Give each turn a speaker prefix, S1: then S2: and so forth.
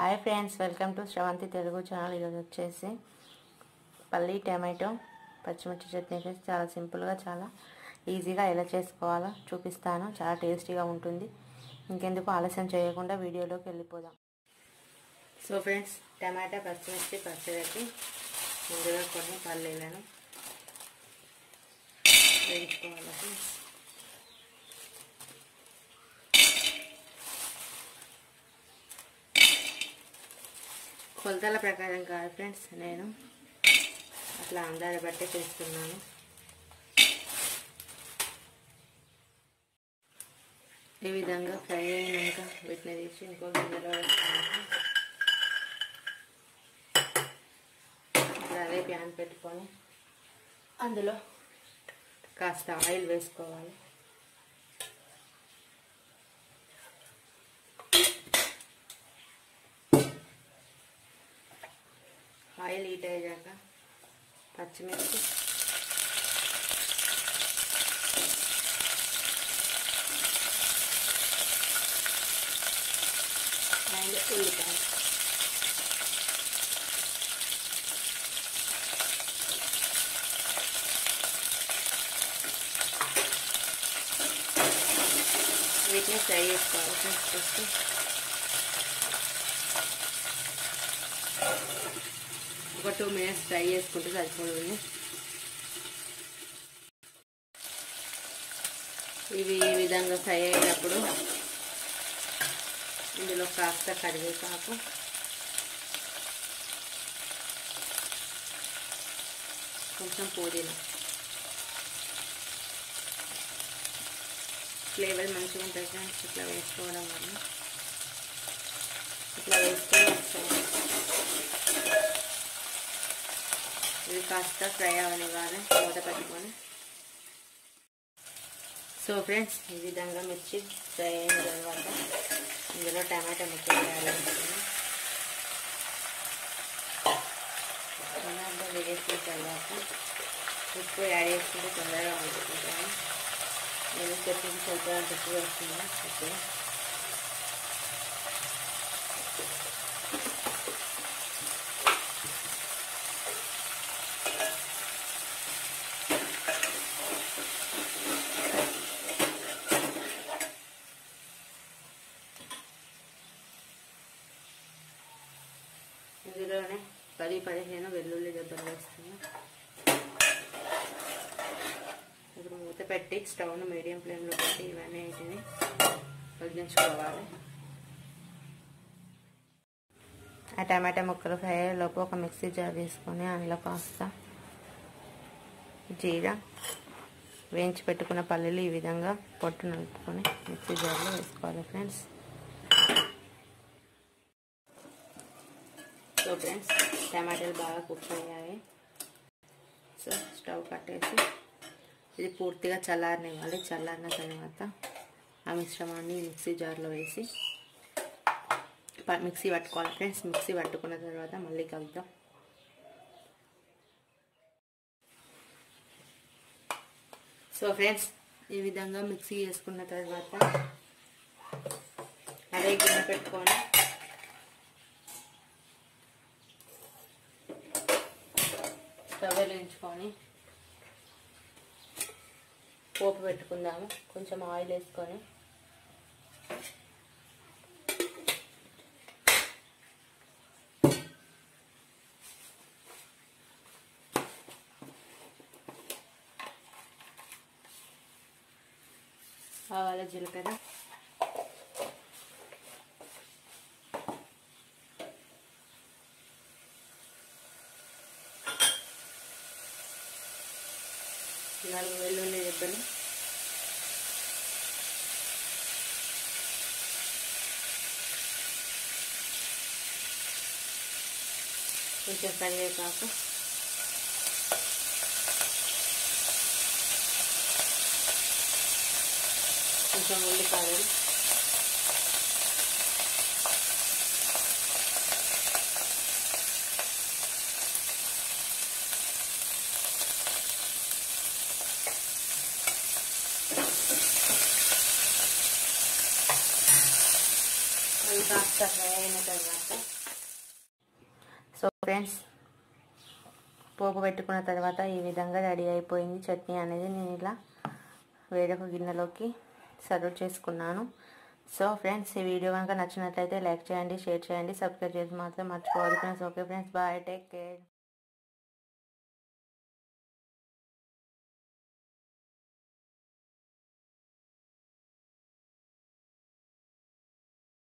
S1: hi friends welcome to Sravanthi Telugu channel ఈరోజు వచ్చేసి పల్లి టమాటో పచ్చిమిర్చి చట్నీ వేసి చాలా సింపుల్గా చాలా ఈజీగా ఎలా చేసుకోవాలో చూపిస్తాను చాలా టేస్టీగా ఉంటుంది ఇంకెందుకు ఆలస్యం చేయకుండా వీడియోలోకి వెళ్ళిపోదాం సో ఫ్రెండ్స్ టమాటా పచ్చిమిర్చి పచ్చడికి ముందుగా కొన్ని పల్లీలను వేయించుకోవాలి ఫ్రెండ్స్ కొలతల ప్రకారం కాదు ఫ్రెండ్స్ నేను అట్లా అందాన్ని బట్టి చేస్తున్నాను ఈ విధంగా ఫ్రై అయినాక వీటిని తీసి ఇంకో గిన్నెలో వేస్తాను అదే ప్యాన్ పెట్టుకొని అందులో కాస్త ఆయిల్ వేసుకోవాలి ఆయిల్ హీట్ అయ్యాక పచ్చిమిర్చి అండ్ ఉల్లిపాయ వీటిని ఫ్రై చేసుకోవాలి ఫస్ట్ ఒక టూ మినిట్స్ ఫ్రై చేసుకుంటే సరిపోతుంది ఇవి ఈ విధంగా ఫ్రై అయినప్పుడు ఇందులో కాస్త కరివేపాకు కొంచెం పుదీనా ఫ్లేవర్ మంచిగా ఉంటుంది ఫ్రెండ్స్ ఇట్లా వేసుకోవడం వల్ల ఇట్లా వేసుకొని వస్తాయి ఇవి కాస్త ఫ్రై అవనివ్వాలి మూత పెట్టుకొని సో ఫ్రెండ్స్ ఈ విధంగా మిర్చి ఫ్రై అయిన తర్వాత ఇందులో టమాటా ముక్కలు యాడ్ చేస్తాను టమాటా వేసిన తర్వాత ఉప్పు యాడ్ చేసుకుంటే తొందరగా వండుకుంటాను నేను చట్నీకి సరిపడా ఉప్పు వేస్తున్నాను ఇప్పుడు ఇందులోనే పది పదిహేను వెల్లుల్లి దెబ్బలు వేస్తున్నా ఇప్పుడు మూత పెట్టి స్టవ్ను మీడియం ఫ్లేమ్లో పెట్టి ఇవన్నీ వీటిని వదిలించుకోవాలి ఆ టమాటా ముక్కలు ఫ్రై అయ్యేలోపు ఒక మిక్సీ జార్ తీసుకొని అందులో కాస్త జీరా వేయించి పెట్టుకున్న పల్లీలు ఈ విధంగా పొట్టు నలుపుకొని మిక్సీ జార్లో వేసుకోవాలి ఫ్రెండ్స్ సో ఫ్రెండ్స్ టమాటాలు బాగా కుక్ అయ్యాయి సో స్టవ్ కట్టేసి ఇది పూర్తిగా చల్లారనివ్వాలి చల్లారిన తర్వాత ఆ మిశ్రమాన్ని మిక్సీ జార్లో వేసి మిక్సీ పట్టుకోవాలి ఫ్రెండ్స్ మిక్సీ పట్టుకున్న తర్వాత మళ్ళీ కలుద్దాం సో ఫ్రెండ్స్ ఈ విధంగా మిక్సీ చేసుకున్న తర్వాత అదే గిన్నె పెట్టుకొని స్టవ్ వెలిగించుకొని పోపు పెట్టుకుందాము కొంచెం ఆయిల్ వేసుకొని ఆవాల జీలకర్ర నాలుగు వెల్లుల్లి దెబ్బలు కొంచెం కరివేపాకు కొంచెం ఉల్లిపాయలు అవి కాస్త ఫ్రై అయిన తర్వాత ఫ్రెండ్స్ పోపు పెట్టుకున్న తర్వాత ఈ విధంగా రెడీ అయిపోయింది చట్నీ అనేది నేను ఇలా వేరొక గిన్నెలోకి సర్వ్ చేసుకున్నాను సో ఫ్రెండ్స్ ఈ వీడియో కనుక నచ్చినట్లయితే లైక్ చేయండి షేర్ చేయండి సబ్స్క్రైబ్ చేసి మాత్రం మర్చిపోవద్దు friends okay friends bye take care